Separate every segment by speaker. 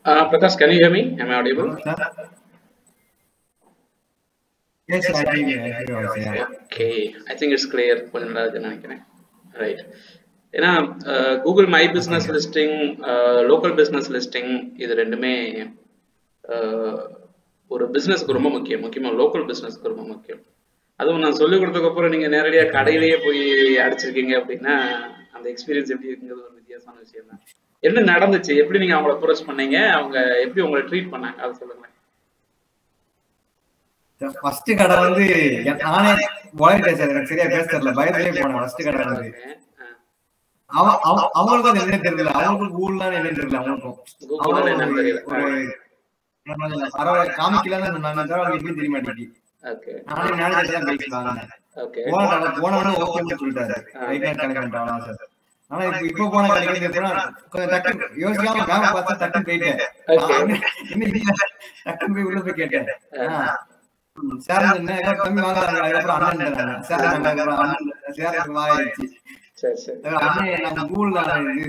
Speaker 1: Uh, Prakash, can you hear me? Am I audible?
Speaker 2: Yes, I hear you. I hear you. Yeah.
Speaker 1: Okay, I think it's clear. கொஞ்சம் நல்லா இருக்குன்னு நினைக்கிறேன் right ஏன்னா Google my business listing local business listing இது ரெண்டுமே uh, ஒரு பிஸ்னஸ்க்கு ரொம்ப முக்கியம் முக்கியமாக லோக்கல் பிஸ்னஸ்க்கு ரொம்ப முக்கியம் அதுவும் நான் சொல்லிக் கொடுத்ததுக்கப்புறம் நீங்கள் நேரடியாக கடையிலேயே போய் அடிச்சிருக்கீங்க அப்படின்னா அந்த எக்ஸ்பீரியன்ஸ் எப்படி இருக்குங்கிறது ஒரு வித்தியாசமான விஷயம் தான் என்ன நடந்துச்சு எப்படி நீங்கள் அவங்கள அப்ரோச் பண்ணீங்க அவங்க எப்படி உங்களை ட்ரீட் பண்ணாங்க அதை சொல்லுங்களேன்
Speaker 2: ஃபர்ஸ்ட் கடை வந்து என் நானே வாலண்டியர் சார் எனக்கு சரியா பேச தெரியல பயத்திலே போனேன் ஃபர்ஸ்ட் கடை வந்து அவ- அவ- அவங்களுக்கும் அது என்னன்னு தெரியல அவங்களுக்கும் கூகுள்லாம் என்னன்னு தெரியல அவங்களுக்கும்
Speaker 1: கூகுள் என்னன்னு தெரியல
Speaker 2: ஒரு பரவாயில்ல காமிக்கலாம்னு சொன்னாங்க தவிர அவங்க எப்படியும் தெரிய மாட்டேங்குது
Speaker 1: ஓகே
Speaker 2: நானே மேனேஜர் தான் பேசிக்கலாம்
Speaker 1: ஓகே
Speaker 2: போன போனவன ஓகேன்னு சொல்லிட்டாரு ரைட்டா கணக்கு அவ்வளவுதான் சார் ஆனா இப்ப இப்ப போன கடைக்கு போனா கொஞ்சம் டக்கு யோசிக்காம மேம் பார்த்தா டக்குன்னு போயிட்டேன்
Speaker 1: Okay.
Speaker 2: என்ன இல்ல டக்குன்னு போய் உள்ள போய் கேட்டேன் சார் என்ன ஏதோ கம்மி வாங்குறாங்க அதுக்கப்புறம் அண்ணன் சார் அதுக்கப்புறம் அண்ணன் சார் வாயிடுச்சு
Speaker 1: சரி சரி
Speaker 2: அண்ணன் நான் கூகுள்ல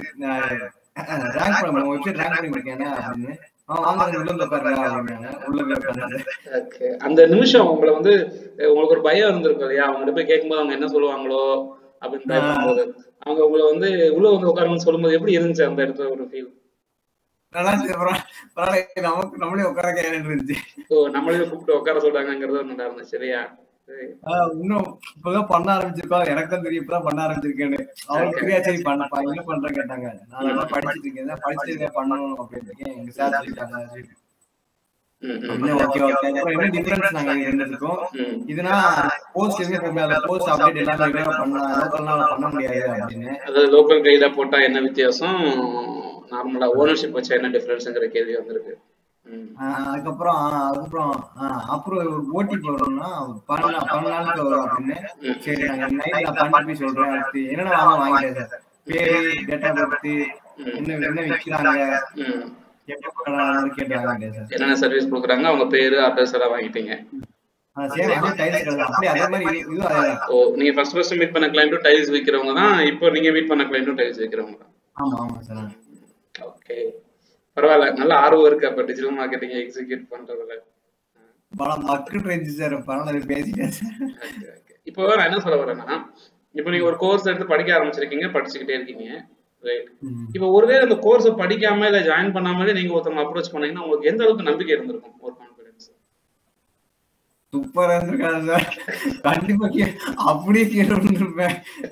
Speaker 2: ரேங்க் பண்ண வெப்சைட் ரேங்க் பண்ணி இருக்கேன் அப்படின்னு அவன் வாங்க உள்ள போய் உட்காருங்க அப்படின்னாங்க உள்ள போய் உட்கார்ந்தாரு
Speaker 1: ஓகே அந்த நிமிஷம் உங்களை வந்து அஹ் உங்களுக்கு ஒரு பயம் இருந்திருக்கும் இல்லையா அவங்க போய் கேட்கும்போது அவங்க என்ன சொல்லுவாங்களோ அப்படின்னு பயப்படும்போது அவங்க உங்களை வந்து உள்ள வந்து உட்காருங்கன்னு சொல்லும்போது எப்படி இருந்துச்சு அந்த இடத்துல ஒரு ஃபீல்
Speaker 2: நல்லா இருந்துச்சு. அப்புறம் பரவாயில்ல நமக்கு நம்மளே உட்கார கேட்டு இருந்துச்சு
Speaker 1: ஓ நம்மளே கூப்பிட்டு உட்கார சொல்றாங்கிறது ஒரு நல்லா இருந்துச்சு சரியா சரி.
Speaker 2: ஆஹ் இன்னும் இப்பதான் பண்ண ஆரம்பிச்சிருக்கோம் எனக்கு தான் தெரியும் இப்பதான் பண்ண ஆரம்பிச்சிருக்கேன்னு அவருக்கு தெரியா சரி பண்ணப்பா என்ன பண்ற கேட்டாங்க நான் நல்லா படிச்சிட்டு இருக்கேன் இதான் படிச்சுட்டு இதை பண்ணணும் அப்படின்னு இருக்கேன். எங்க சார் சொல்லிட்டாங்க சரி.
Speaker 1: ம், ம்,
Speaker 2: என்ன ஓகே ஓகே அப்புறம் என்ன டிஃபரன்ஸ் நாங்க இது ரெண்டுத்துக்கும்
Speaker 1: ம்.
Speaker 2: இதுனா போஸ்ட் எதுவுமே பண்ண முடியாது போஸ்ட் அப்டேட் எல்லாமே ரெகுலரா பண்ண லோக்கல்னால பண்ண முடியாது அப்படின்னு
Speaker 1: அதாவது லோக்கல் கைடா போட்டா என்ன வித்தியாசம் நார்மலா ஓனர்ஷிப் வச்சா என்ன டிஃபரன்ஸ்ங்கிற கேள்வி வந்திருக்கு ம்.
Speaker 2: ஆஹ் அதுக்கப்புறம் ஆஹ் அதுக்கப்புறம் ஆஹ் அப்புறம் ஒரு ஓடிபி வரும்னா பன்னெண்டு பன்னெண்டு நாளுக்கு வரும் அப்படின்னு சரி நாங்க நைட் நான் பண்ணி போய் சொல்றேன் அடுத்து என்னென்ன வாங்க வாங்கிட்டேன் சார் பேரு டேட்டா பர்த் என்ன என்ன விக்கிறாங்க
Speaker 1: ம்.
Speaker 2: எப்போ கடை கேட்டு வாங்கிட்டேன் சார்
Speaker 1: என்னென்ன சர்வீஸ் கொடுக்குறாங்க அவங்க பேரு அட்ரஸ் எல்லாம் வாங்கிட்டீங்க
Speaker 2: ஆஹ் சரி அதே டைல்ஸ் கடை தான். அப்படியே அதே மாதிரி இது- இதுவும் அதே தான்
Speaker 1: ஓ நீங்க ஃபர்ஸ்ட் ஃபர்ஸ்ட் மீட் பண்ண கிளைண்ட்டும் டைல்ஸ் விற்கிறவங்க தான் இப்போ நீங்க மீட் பண்ண கிளைண்ட்டும் டைல்ஸ் விற்கிறவங்க தான்
Speaker 2: ஆமா ஆமா சார்
Speaker 1: ஓகே பரவாயில்ல நல்ல ஆர்வம் இருக்கு அப்ப டிஜிட்டல் மார்க்கெட்டிங் எக்ஸிக்யூட் பண்றதுல
Speaker 2: பல மக்கள் ரேஞ்சு சார் பரவாயில்ல பேசிட்டேன் சார்
Speaker 1: Okay, okay. இப்போ நான் என்ன சொல்ல வரேன்னா இப்போ நீங்க ஒரு கோர்ஸ் எடுத்து படிக்க ஆரம்பிச்சிருக்கீங்க படிச்சுக்கிட்டே இருக்கீங்க ரைட் இப்போ ஒருவேளை அந்த கோர்ஸை படிக்காம இல்ல ஜாயின் பண்ணாமலே நீங்க ஒருத்தவங்க அப்ரோச் பண்ணீங்கன்னா உங்களுக்கு எந்த அளவுக்கு நம்பிக்கை இருந்திருக்கும் ஒரு கான்ஃபிடன்ஸ்
Speaker 2: சூப்பரா இருந்திருக்காது சார் கண்டிப்பா கே அப்படியே கீழே விழுந்திருப்பேன்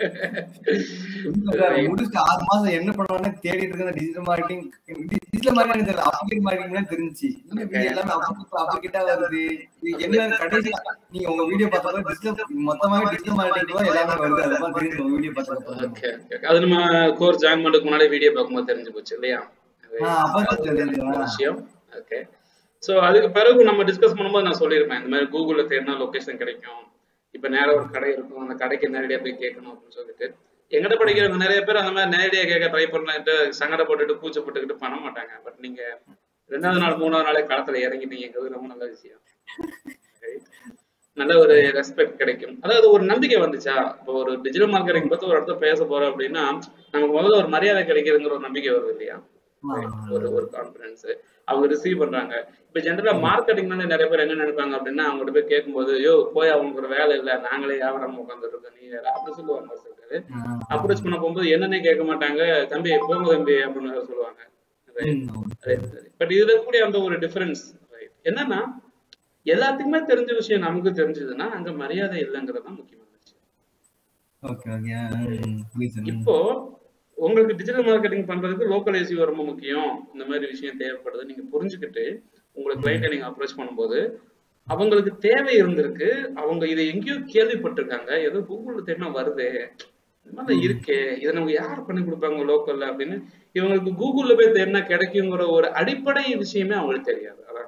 Speaker 2: இல்ல சார், முடிச்சு ஆறு மாசம் என்ன பண்ணுவானே தேடிட்டு இருக்க டிஜிட்டல் மார்க்கெட்டிங் டிஜிட்டல் மார்க்கெட்டிங் தெரியல அப்ளிகேட் மார்க்கெட்டிங் தெரிஞ்சுச்சு இல்ல இது எல்லாமே அப்படி அப்ளிகேட்டா வருது இது என்ன கடைசி நீங்க உங்க வீடியோ பார்த்தா டிஜிட்டல் மொத்தமாவே டிஜிட்டல் மார்க்கெட்டிங் எல்லாமே வருது அதெல்லாம் தெரிஞ்சு உங்க வீடியோ பார்த்தா
Speaker 1: ஓகே அது நம்ம கோர்ஸ் ஜாயின் பண்ணதுக்கு முன்னாடி வீடியோ பார்க்கும்போது தெரிஞ்சு போச்சு இல்லையா
Speaker 2: அப்பதான் தெரிஞ்சு
Speaker 1: ஒரு விஷயம் ஓகே ஸோ அதுக்கு பிறகு நம்ம டிஸ்கஸ் பண்ணும்போது நான் சொல்லியிருப்பேன் இந்த மாதிரி கூகுளில் தேடினா லொகேஷன் கிடைக்கும் இப்போ நேரம் ஒரு கடை இருக்கும் அந்த கடைக்கு நேரடியாக போய் கேட்கணும் அப்படின்னு சொல்லிட்டு எங்கிட்ட படிக்கிறவங்க நிறைய பேர் அந்த மாதிரி நேரடியாக கேட்க ட்ரை பண்ணலான்ட்டு சங்கடப்பட்டுட்டு கூச்சப்பட்டுக்கிட்டு பண்ண மாட்டாங்க பட் நீங்க ரெண்டாவது நாள் மூணாவது நாளே களத்துல இறங்கிட்டீங்கிறது ரொம்ப நல்ல விஷயம் Right? நல்ல ஒரு ரெஸ்பெக்ட் கிடைக்கும் அதாவது ஒரு நம்பிக்கை வந்துச்சா இப்போ ஒரு டிஜிட்டல் மார்க்கெட்டிங் பத்தி ஒரு இடத்துல பேச போறோம் அப்படின்னா நமக்கு முதல்ல ஒரு மரியாதை கிடைக்குதுங்கிற ஒரு நம்பிக்கை வருது இல்லையா ஒரு ஒரு கான்பிடன்ஸ் அவங்க ரிசீவ் பண்றாங்க இப்ப ஜென்ரலா மார்க்கெட்டிங்னால நிறைய பேர் என்ன நினைப்பாங்க அப்படின்னா அவங்ககிட்ட போய் கேட்கும்போது யோ போய் அவங்களுக்கு ஒரு வேலை இல்ல நாங்களே வியாபாரம் உட்காந்துட்டு இருக்கோம் நீ வேற அப்படி சொல்லுவாங்க ஒரு சில பேரு அப்ரோச் பண்ண போகும்போது என்னன்னே கேட்க மாட்டாங்க தம்பி போங்க தம்பி அப்படின்னு வேற சொல்லுவாங்க பட் இதுல இருக்கக்கூடிய அந்த ஒரு டிஃபரன்ஸ் என்னன்னா எல்லாத்துக்குமே தெரிஞ்ச விஷயம் நமக்கு தெரிஞ்சதுன்னா அங்க மரியாதை இல்லைங்கிறது தான் முக்கியமான விஷயம்
Speaker 2: ஓகே ஓகே
Speaker 1: இப்போ உங்களுக்கு டிஜிட்டல் மார்க்கெட்டிங் பண்றதுக்கு லோக்கல் ஏசிஓ ரொம்ப முக்கியம் இந்த மாதிரி விஷயம் தேவைப்படுது நீங்க புரிஞ்சுக்கிட்டு உங்களுக்கு கிளைண்ட்டை நீங்க அப்ரோச் பண்ணும்போது அவங்களுக்கு தேவை இருந்திருக்கு அவங்க இதை எங்கேயோ கேள்விப்பட்டிருக்காங்க ஏதோ கூகுள்ல தேடினா வருதே இந்த மாதிரி இருக்கே இதை நமக்கு யார் பண்ணி கொடுப்பாங்க லோக்கல்ல அப்படின்னு இவங்களுக்கு கூகுள்ல போய் தேடினா கிடைக்குங்கிற ஒரு அடிப்படை விஷயமே அவங்களுக்கு தெரியாது அதான்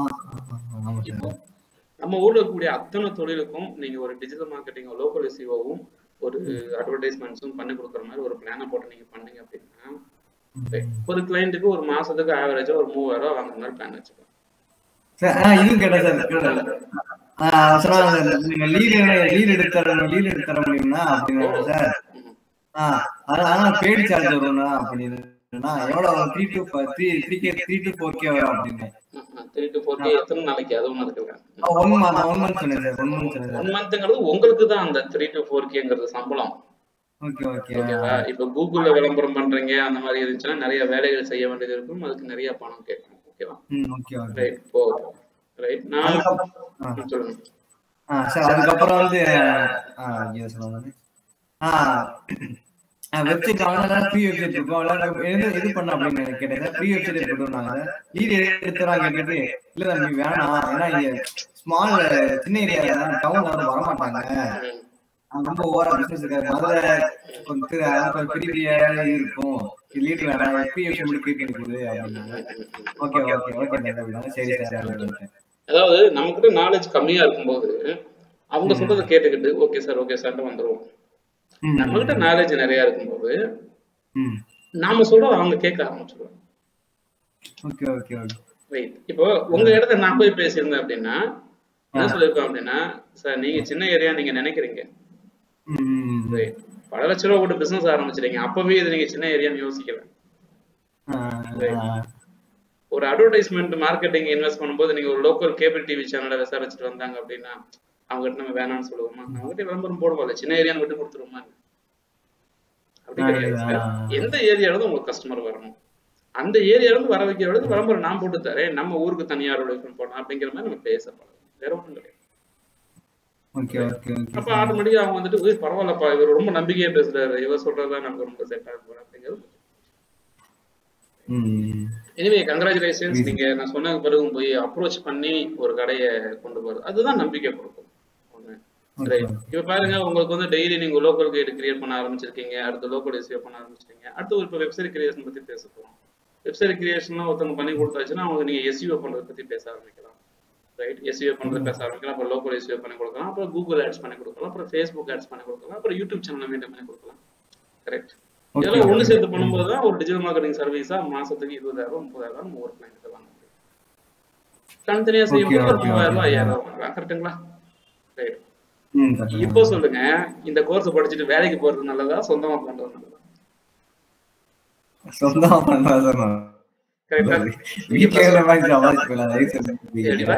Speaker 1: இப்போ நம்ம ஊர்ல இருக்கக்கூடிய அத்தனை தொழிலுக்கும் நீங்க ஒரு டிஜிட்டல் மார்க்கெட்டிங் லோக்கல் எஸ்இஓவும் ஒரு அட்வர்டைஸ்மெண்ட்ஸும் பண்ணி கொடுக்குற மாதிரி ஒரு பிளானை போட்டு நீங்க பண்ணீங்க அப்படின்னா ஒரு கிளைண்ட்டுக்கு ஒரு மாசத்துக்கு ஆவரேஜா ஒரு மூவாயிரம் ரூபாய் வாங்குற மாதிரி பிளான் வச்சுக்கலாம்
Speaker 2: சார் இதுவும் கேட்டேன் சார் கேட்டேன் சொன்னாங்க நீங்க லீடு லீடு எடுத்து தர லீடு எடுத்து தர முடியும்னா அப்படின்னா சார் ஆஹ் ஆனா பெய்டு சார்ஜ் வரும்னா அப்படின்னு அப்படின்னா எவ்வளவு three to three three K three to four K வரும் அப்படின்னு
Speaker 1: த்ரீ டு ஃபோர் கே எத்தனை நாளைக்கு அது ஒன்று இருக்குல்ல
Speaker 2: ஒன் மந்த் ஒன் மந்த் சொன்னேன் சார் ஒன் மந்த் சொன்னேன் சார்
Speaker 1: ஒன் மந்த்ங்கிறது உங்களுக்கு தான் அந்த த்ரீ டு ஃபோர் கேங்கிறது சம்பளம்
Speaker 2: ஓகே ஓகே
Speaker 1: ஓகேவா இப்ப கூகுள்ல விளம்பரம் பண்றீங்க அந்த மாதிரி இருந்துச்சுன்னா நிறைய வேலைகள் செய்ய வேண்டியது இருக்கும் அதுக்கு நிறைய பணம் கேட்கும் ஓகேவா
Speaker 2: ம் ஓகே ஓகே
Speaker 1: ரைட் போ ரைட் நான்
Speaker 2: அதுக்கப்புறம் ஆ.
Speaker 1: ம், சொல்லுங்க
Speaker 2: ஆ சார் அதுக்கப்புறம் வந்து ஆ ஐயோ சொல்லுங்க ஆ வெப்சைட் வாங்கினா ஃப்ரீ வெப்சைட் இருக்கும் இல்ல எது இது பண்ண அப்படின்னு கேட்டேன் சார் ஃப்ரீ வெப்சைட் போட்டுருந்தாங்க லீட் எடுத்துறாங்க கேட்டு இல்ல தம்பி வேணாம் ஏன்னா இங்க ஸ்மால் சின்ன ஏரியா டவுன்ல வந்து வரமாட்டாங்க
Speaker 1: ம்,
Speaker 2: அங்க ரொம்ப ஓவரா பிசினஸ் இருக்காது முதல்ல கொஞ்சம் திரு- கொஞ்சம் பெரிய பெரிய இது இருக்கும் லீட் வேணாம் ஃப்ரீ வெப்சைட் மட்டும் கிரியேட் பண்ணி கொடு அப்படின்னாங்க ஓகே ஓகே ஓகே அப்படின்னாங்க சரி சார் அப்படின்ட்டு
Speaker 1: அதாவது நமக்கிட்ட நாலேஜ் கம்மியா இருக்கும்போது அவங்க சொல்றதை கேட்டுக்கிட்டு ஓகே சார் ஓகே சார் வந்துருவோம்
Speaker 2: ம்,
Speaker 1: நம்ம கிட்ட நாலேஜ் நிறைய இருக்கும்போது
Speaker 2: ம்
Speaker 1: நாம சொல்றத அவங்க கேட்க ஆரம்பிச்சிருவாங்க
Speaker 2: ஓகே ஓகே ஓகே
Speaker 1: ரைட் இப்போ உங்க இடத்த நான் போய் பேசியிருந்தேன் அப்படின்னா என்ன சொல்லியிருக்கோம் அப்படின்னா சார் நீங்க சின்ன ஏரியா நீங்க நினைக்கிறீங்க
Speaker 2: ம்
Speaker 1: Right. பல லட்ச ரூபா போட்டு பிசினஸ் ஆரம்பிச்சிட்டீங்க அப்பவே இது நீங்க சின்ன ஏரியான்னு யோசிக்கல
Speaker 2: ஆ,
Speaker 1: ஒரு அட்வர்டைஸ்மெண்ட் மார்க்கெட்டிங் இன்வெஸ்ட் பண்ணும்போது நீங்க ஒரு லோக்கல் கேபிள் டிவி சேனலை விசாரிச்சுட்டு வந்தாங்க அப்படின்னா அவங்க கிட்ட நம்ம வேணாம்னு சொல்லுவோமா அவங்க கிட்ட விளம்பரம் போடுவோம்ல சின்ன ஏரியான்னு விட்டு கொடுத்துருவோமா அப்படி கிடையாது சார். எந்த ஏரியால இருந்து உங்களுக்கு கஸ்டமர் வரணும் அந்த ஏரியால இருந்து வர வைக்கிற இடத்துல விளம்பரம் நான் போட்டு தரேன் நம்ம ஊருக்கு தனியார் அட்வர்டைஸ்மெண்ட் போடலாம் அப்படிங்கிற மாதிரி நம்ம பேச பழகும் வேற ஒன்றும் கிடையாது
Speaker 2: ஓகே ஓகே ஓகே
Speaker 1: அப்ப ஆட்டோமேட்டிக்கா அவங்க வந்துட்டு "உய், பரவாயில்லப்பா இவர் ரொம்ப நம்பிக்கையா பேசுறாரு இவர் சொல்றதா நமக்கு ரொம்ப செட் ஆகும் அப்படிங்கிறது
Speaker 2: ம்
Speaker 1: எனிவே கங்க்ராச்சுலேஷன்ஸ் நீங்க நான் சொன்னது பிறகு போய் அப்ரோச் பண்ணி ஒரு கடையை கொண்டு போறது அதுதான் நம்பிக்கை கொடுக்கும் ஒண்ணு ரைட் இப்ப பாருங்க உங்களுக்கு வந்து டெய்லி நீங்க லோக்கல் கைடு கிரியேட் பண்ண ஆரம்பிச்சிருக்கீங்க அடுத்து லோக்கல் எஸ்இஓ பண்ண ஆரம்பிச்சிருக்கீங்க அடுத்து ஒரு இப்போ வெப்சைட் கிரியேஷன் பத்தி பேச போறோம் வெப்சைட் கிரியேஷன்லாம் ஒருத்தவங்க பண்ணி கொடுத்தாச்சுன்னா அவங்க நீங்க எஸ்இஓ பண்றதை பத்தி பேச ஆரம்பிக்கலாம் ரைட் எஸ்இஓ பண்றது பேச ஆரம்பிக்கலாம் அப்புறம் லோக்கல் எஸ்இஓ பண்ணி கொடுக்கலாம் அப்புறம் கூகுள் ஆட்ஸ் பண்ணி கொடுக்கலாம் அப்புறம் ஃபேஸ்புக் ஆட்ஸ் பண்ணி கொடுக்கலாம் அப்புறம் யூடியூப் சேனல் மெயின்டைன் பண்ணி கொடுக்கலாம் கரெக்ட்
Speaker 2: Okay,
Speaker 1: இதெல்லாம் ஒண்ணு
Speaker 2: okay.
Speaker 1: சேர்த்து பண்ணும்போது தான் ஒரு டிஜிட்டல் மார்க்கெட்டிங் சர்வீஸா மாசத்துக்கு இருபதாயிரம் முப்பதாயிரம் நம்ம ஒரு கிளைண்ட் வாங்க முடியும் தனித்தனியா செய்யும்போது
Speaker 2: Okay,
Speaker 1: ஒரு
Speaker 2: okay,
Speaker 1: மூவாயிரம் ரூபாய்
Speaker 2: okay.
Speaker 1: ஐயாயிரம் ரூபாய் வாங்கலாம் கரெக்டுங்களா ரைட்
Speaker 2: ம் correct.
Speaker 1: இப்போ சொல்லுங்க இந்த கோர்ஸ் படிச்சுட்டு வேலைக்கு போறது நல்லதா சொந்தமா பண்றது நல்லதா
Speaker 2: சொந்தமா பண்ணா சொன்னோம்
Speaker 1: கரெக்டா
Speaker 2: வீட்டுல இருக்கிற மாதிரி சமாளிச்சு போயிடலாம் தயவு செஞ்சு
Speaker 1: எப்படிப்பா?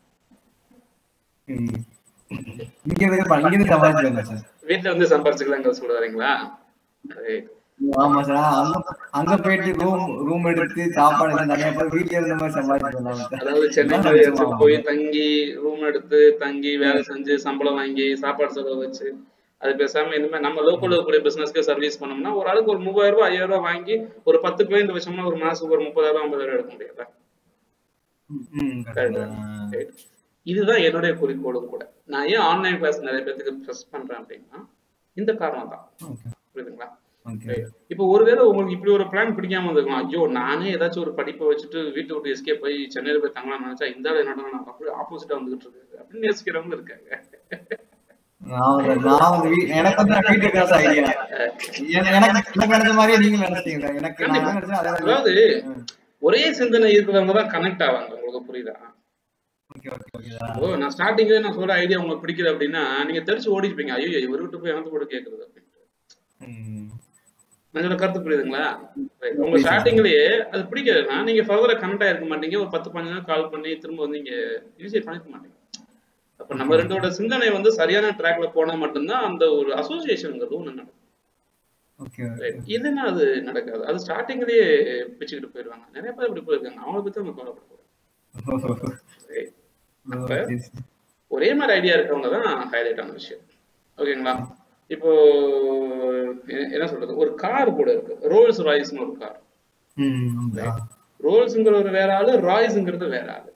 Speaker 2: ம். இங்க இருந்து ப- இங்க இருந்து சமாளிச்சு போயிடலாம் சார்
Speaker 1: வீட்டுல வந்து சம்பாரிச்சுக்கலாங்கிற சொல்ல வரீங்களா Right.
Speaker 2: ஆமா சார் அங்க அங்க போயிட்டு ரூம் ரூம் எடுத்து சாப்பாடு எல்லாம் தனியா போய் வீட்டுல இருந்த மாதிரி சமாளிச்சு போயிடலாம் சார்
Speaker 1: அதாவது சென்னை
Speaker 2: என்ன
Speaker 1: மாதிரி
Speaker 2: நினைச்சுமா?
Speaker 1: போய் தங்கி ரூம் எடுத்து தங்கி வேலை செஞ்சு சம்பளம் வாங்கி சாப்பாடு செலவு வச்சு அது பேசாம இனிமே நம்ம லோக்கல் இருக்கக்கூடிய பிசினஸ்க்கு சர்வீஸ் பண்ணோம்னா ஒரு ஆளுக்கு ஒரு மூவாயிரம் ரூபாய் ஐயாயிரம் ரூபாய் வாங்கி ஒரு பத்து கிளைண்ட் வச்சோம்னா ஒரு மாசத்துக்கு ஒரு முப்பதாயிரம் ஐம்பதாயிரம் எடுக்க முடியாதா
Speaker 2: ம், ம்
Speaker 1: Correct.
Speaker 2: correct. ஆ.
Speaker 1: Right. இதுதான் என்னுடைய குறிக்கோளும் கூட நான் ஏன் ஆன்லைன் கிளாஸ் நிறைய பேருக்கு ப்ரெஸ் பண்றேன் அப்படின்னா இந்த காரணம் தான்
Speaker 2: Okay,
Speaker 1: புரியுதுங்களா
Speaker 2: okay.
Speaker 1: இப்போ ஒருவேளை உங்களுக்கு இப்படி ஒரு பிளான் பிடிக்காம இருந்திருக்கலாம் ஐயோ நானே ஏதாச்சும் ஒரு படிப்பை வச்சுட்டு வீட்டை விட்டு எஸ்கேப் போய் சென்னையில போய் தங்கலாம்னு நினைச்சா இந்த ஆள் என்னடா நான் அப்படியே ஆப்போசிட்டா வந்துகிட்டு இருக்கு அப்படின்னு யோசிக்கிறவங்க இருக்காங்க
Speaker 2: நான் வந்து- நான் வந்து வீ- எனக்கு வந்து நான் வீட்டுக்கு காசு ஐடியா எனக்கு எனக்கு நினைச்ச மாதிரியே நீங்க நினைச்சீங்க எனக்கு நான் என்ன நினைச்சேன் அதான்
Speaker 1: அதாவது ஒரே சிந்தனை இருக்கிறவங்க தான் கனெக்ட் ஆவாங்க உங்களுக்கு புரியுதா
Speaker 2: ஓகே ஓகே ஓகே
Speaker 1: ஓ நான் ஸ்டார்டிங்ல நான் சொல்ற ஐடியா உங்களுக்கு பிடிக்கல அப்படின்னா நீங்க தெரிச்சு ஓடிப்பீங்க ஐயோ இவர்கிட்ட போய் எனக்கு கூட கேட்கறது அப்படின்ட்டு உங்களோட கருத்து புரியுதுங்களா Right. உங்க ஸ்டார்டிங்லயே அது பிடிக்கலன்னா நீங்க ஃபர்தரா கனெக்ட் ஆயிருக்க மாட்டீங்க ஒரு பத்து பதினஞ்சு நாள் கால் பண்ணி திரும்ப வந்து நீங்க இனிஷியேட் பண்ணிக்க மாட்டீங்க அப்ப நம்ம ரெண்டோட சிந்தனை வந்து சரியான ட்ராக்ல போனா மட்டும்தான் அந்த ஒரு அசோசியேஷன்ங்கிறது ஒண்ணு நடக்கும்
Speaker 2: ஓகே
Speaker 1: Right. இல்லைன்னா அது நடக்காது அது ஸ்டார்டிங்லயே பிச்சுக்கிட்டு போயிடுவாங்க நிறைய பேர் இப்படி போயிருக்காங்க அவங்கள பத்தி நம்ம கவலைப்பட Right. ஒரே மாதிரி ஐடியா இருக்கவங்க தான் ஹைலைட் ஆன விஷயம் ஓகேங்களா இப்போ எ- என்ன சொல்றது ஒரு கார் கூட இருக்கு ரோல்ஸ் ராய்ஸ்னு ஒரு கார் ரோல்ஸ்ங்கிற ஒரு வேற ஆளு ராய்ஸ்ங்கிறது வேற ஆளு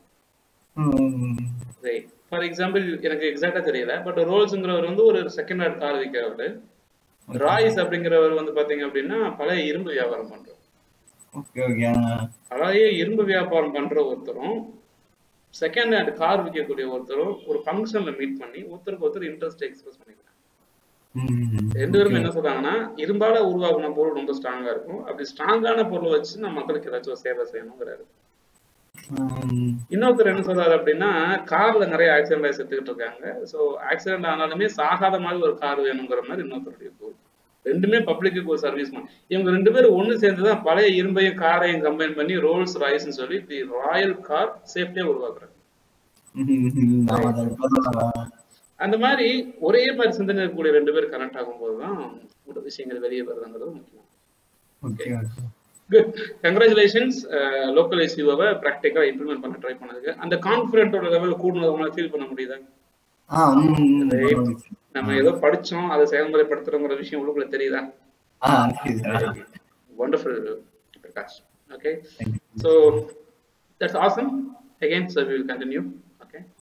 Speaker 1: ரைட் ஃபார் எக்ஸாம்பிள் எனக்கு எக்ஸாக்டா தெரியல பட் ரோல்ஸ்ங்கிறவர் வந்து ஒரு செகண்ட் ஹேண்ட் கார் விற்கிறவர் ராய்ஸ் அப்படிங்கிறவர் வந்து பாத்தீங்க அப்படின்னா பழைய இரும்பு வியாபாரம் பண்றாரு
Speaker 2: ஓகே ஓகே
Speaker 1: பழைய இரும்பு வியாபாரம் பண்ற ஒருத்தரும் செகண்ட் ஹேண்ட் கார் விற்கக்கூடிய ஒருத்தரும் ஒரு ஃபங்க்ஷன்ல மீட் பண்ணி ஒருத்தருக்கு ஒருத்தர் இன்ட்ரெஸ்ட் எக்ஸ்பிரஸ் பண்ணிக்கிறாங்க ரெண்டு பேரும் என்ன சொல்றாங்கன்னா இரும்பால உருவாக்குன பொருள் ரொம்ப ஸ்ட்ராங்கா இருக்கும் அப்படி ஸ்ட்ராங்கான பொருளை வச்சு நம்ம மக்களுக்கு ஏதாச்சும் ஒரு சேவை செய்யணுங்கிறாரு இன்னொருத்தர் என்ன சொல்றாரு அப்படின்னா கார்ல நிறைய ஆக்சிடென்ட் செத்துக்கிட்டு இருக்காங்க சோ ஆக்சிடென்ட் ஆனாலுமே சாகாத மாதிரி ஒரு கார் வேணுங்கிற மாதிரி இன்னொருத்தருடைய கோல் ரெண்டுமே பப்ளிக்கு ஒரு சர்வீஸ் இவங்க ரெண்டு பேரும் ஒண்ணு சேர்ந்துதான் பழைய இரும்பையும் காரையும் கம்பைன் பண்ணி ரோல்ஸ் ராய்ஸ்னு சொல்லி தி ராயல் கார் சேஃப்டியா உருவாக்குறாங்க
Speaker 2: ஆமா சார் இப்பதான்
Speaker 1: அந்த மாதிரி ஒரே மாதிரி சிந்தனை இருக்கக்கூடிய ரெண்டு பேர் கனெக்ட் ஆகும்போது தான் ஒரு விஷயங்கள் வெளியே வருதுங்கிறது முக்கியம்
Speaker 2: okay okay
Speaker 1: good congratulations local ஐசியூவை ப்ராக்டிக்கலாக இம்ப்ளிமெண்ட் பண்ண ட்ரை பண்ணதுக்கு அந்த கான்ஃபிடென்ட்டோட லெவல் கூடுனது உங்களால் ஃபீல் பண்ண முடியுதா
Speaker 2: ஆ ம், ம்,
Speaker 1: Right.
Speaker 2: ம்.
Speaker 1: நம்ம ஏதோ படிச்சோம் அதை செயல்முறைப்படுத்துறோங்கிற விஷயம் உள்ளுக்குள்ள தெரியுதா
Speaker 2: ஆ சரி sir
Speaker 1: wonderful Prakash okay
Speaker 2: Thank you.
Speaker 1: so that's awesome again so we will continue okay